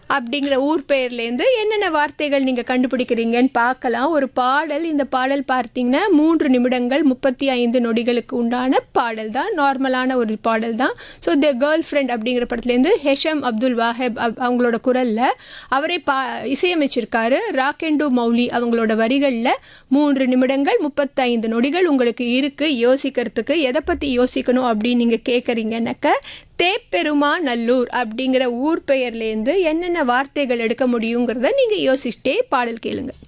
அப்படிங்கிற ஊர் பெயர்லேருந்து என்னென்ன வார்த்தைகள் நீங்கள் கண்டுபிடிக்கிறீங்கன்னு பார்க்கலாம் ஒரு பாடல் இந்த பாடல் பார்த்தீங்கன்னா மூன்று நிமிடங்கள் முப்பத்தி ஐந்து நொடிகளுக்கு உண்டான பாடல் தான் நார்மலான ஒரு பாடல் தான் ஸோ த கேர்ள் ஃப்ரெண்ட் அப்படிங்கிற படத்துலேருந்து ஹெஷம் அப்துல் வாஹெப் அப்- அவங்களோட குரலில் அவரே பா இசையமைச்சிருக்காரு ராக்கெண்டு மௌலி அவங்களோட வரிகளில் மூன்று நிமிடங்கள் முப்பத்தைந்து நொடிகள் உங்களுக்கு இருக்குது யோசிக்கிறதுக்கு எதை பற்றி யோசிக்கணும் அப்படின்னு நீங்கள் கேட்குறீங்கன்னாக்க தேப்பெருமா நல்லூர் அப்படிங்கிற ஊர் பெயர்லேருந்து என்னென்ன வார்த்தைகள் எடுக்க முடியுங்கிறத நீங்கள் யோசிச்சிட்டே பாடல் கேளுங்க